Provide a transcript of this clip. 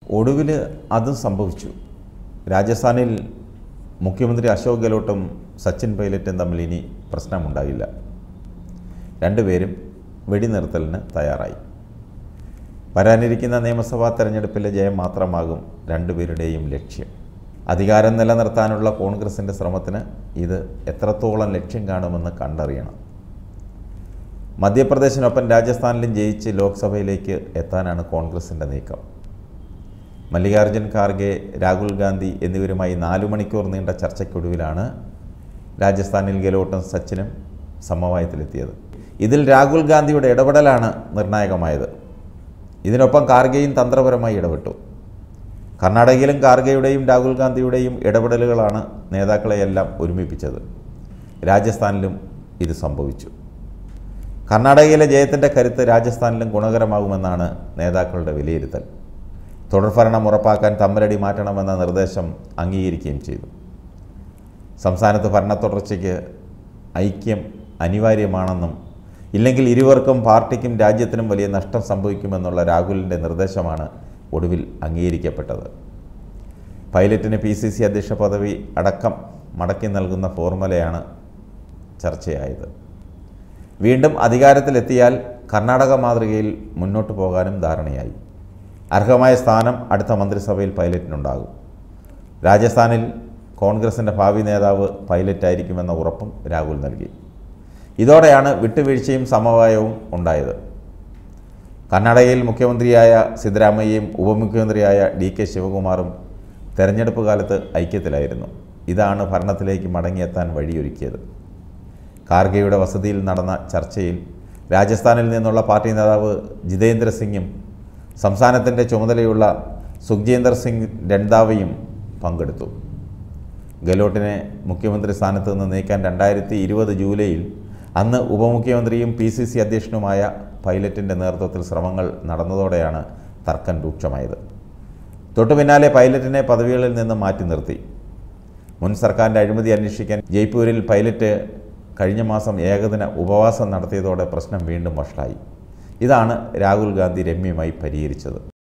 ഒടുവിൽ അതും സംഭവിച്ചു രാജസ്ഥാനിൽ മുഖ്യമന്ത്രി അശോക് ഗെഹ്ലോട്ടും സച്ചിൻ പൈലറ്റും തമ്മിൽ ഇനി പ്രശ്നമുണ്ടായില്ല രണ്ടുപേരും വെടിനിർത്തലിന് തയ്യാറായി വരാനിരിക്കുന്ന നിയമസഭാ തെരഞ്ഞെടുപ്പിലെ ജയം മാത്രമാകും രണ്ടുപേരുടെയും ലക്ഷ്യം അധികാരം നിലനിർത്താനുള്ള കോൺഗ്രസിൻ്റെ ശ്രമത്തിന് ഇത് എത്രത്തോളം ലക്ഷ്യം കാണുമെന്ന് കണ്ടറിയണം മധ്യപ്രദേശിനൊപ്പം രാജസ്ഥാനിലും ജയിച്ച് ലോക്സഭയിലേക്ക് എത്താനാണ് കോൺഗ്രസിൻ്റെ നീക്കം മല്ലികാർജ്ജുൻ ഖാർഗെ രാഹുൽ ഗാന്ധി എന്നിവരുമായി നാലു മണിക്കൂർ നീണ്ട ചർച്ചയ്ക്കൊടുവിലാണ് രാജസ്ഥാനിൽ ഗെലോട്ടും സച്ചിനും സമവായത്തിലെത്തിയത് ഇതിൽ രാഹുൽ ഗാന്ധിയുടെ ഇടപെടലാണ് നിർണായകമായത് ഇതിനൊപ്പം ഖാർഗെയും തന്ത്രപരമായി ഇടപെട്ടു കർണാടകയിലും ഖാർഗെയുടെയും രാഹുൽ ഗാന്ധിയുടെയും ഇടപെടലുകളാണ് നേതാക്കളെയെല്ലാം ഒരുമിപ്പിച്ചത് രാജസ്ഥാനിലും ഇത് സംഭവിച്ചു കർണാടകയിലെ ജയത്തിൻ്റെ കരുത്ത് രാജസ്ഥാനിലും ഗുണകരമാകുമെന്നാണ് നേതാക്കളുടെ വിലയിരുത്തൽ തുടർഭരണം ഉറപ്പാക്കാൻ തമ്മലടി മാറ്റണമെന്ന നിർദ്ദേശം അംഗീകരിക്കുകയും ചെയ്തു സംസ്ഥാനത്ത് ഭരണ തുടർച്ചയ്ക്ക് ഐക്യം അനിവാര്യമാണെന്നും ഇല്ലെങ്കിൽ ഇരുവർക്കും പാർട്ടിക്കും രാജ്യത്തിനും വലിയ നഷ്ടം സംഭവിക്കുമെന്നുള്ള രാഹുലിൻ്റെ നിർദ്ദേശമാണ് ഒടുവിൽ അംഗീകരിക്കപ്പെട്ടത് പൈലറ്റിന് പി സി സി അധ്യക്ഷ പദവി അടക്കം മടക്കി നൽകുന്ന ഫോർമുലയാണ് ചർച്ചയായത് വീണ്ടും അധികാരത്തിലെത്തിയാൽ കർണാടക മാതൃകയിൽ മുന്നോട്ട് പോകാനും ധാരണയായി അർഹമായ സ്ഥാനം അടുത്ത മന്ത്രിസഭയിൽ പൈലറ്റിനുണ്ടാകും രാജസ്ഥാനിൽ കോൺഗ്രസിൻ്റെ ഭാവി നേതാവ് പൈലറ്റായിരിക്കുമെന്ന ഉറപ്പും രാഹുൽ നൽകി ഇതോടെയാണ് വിട്ടുവീഴ്ചയും സമവായവും ഉണ്ടായത് കർണാടകയിൽ മുഖ്യമന്ത്രിയായ സിദ്ധരാമയ്യയും ഉപമുഖ്യമന്ത്രിയായ ഡി കെ ശിവകുമാറും തെരഞ്ഞെടുപ്പ് കാലത്ത് ഐക്യത്തിലായിരുന്നു ഇതാണ് ഭരണത്തിലേക്ക് മടങ്ങിയെത്താൻ വഴിയൊരുക്കിയത് കാർഗെയുടെ വസതിയിൽ നടന്ന ചർച്ചയിൽ രാജസ്ഥാനിൽ നിന്നുള്ള പാർട്ടി നേതാവ് ജിതേന്ദ്ര സിംഗും സംസ്ഥാനത്തിൻ്റെ ചുമതലയുള്ള സുഖ്ജീന്ദർ സിംഗ് രണ്ടാവയും പങ്കെടുത്തു ഗെലോട്ടിനെ മുഖ്യമന്ത്രി സ്ഥാനത്ത് നിന്ന് നീക്കാൻ രണ്ടായിരത്തി ഇരുപത് ജൂലൈയിൽ അന്ന് ഉപമുഖ്യമന്ത്രിയും പി സി സി അധ്യക്ഷനുമായ പൈലറ്റിൻ്റെ നേതൃത്വത്തിൽ ശ്രമങ്ങൾ നടന്നതോടെയാണ് തർക്കം രൂക്ഷമായത് തൊട്ടു പിന്നാലെ പൈലറ്റിനെ പദവികളിൽ നിന്ന് മാറ്റി നിർത്തി മുൻ സർക്കാരിൻ്റെ അഴിമതി അന്വേഷിക്കാൻ ജയ്പൂരിൽ പൈലറ്റ് കഴിഞ്ഞ മാസം ഏകദിന ഉപവാസം നടത്തിയതോടെ പ്രശ്നം വീണ്ടും വഷളായി ഇതാണ് രാഹുൽ ഗാന്ധി രമ്യമായി പരിഹരിച്ചത്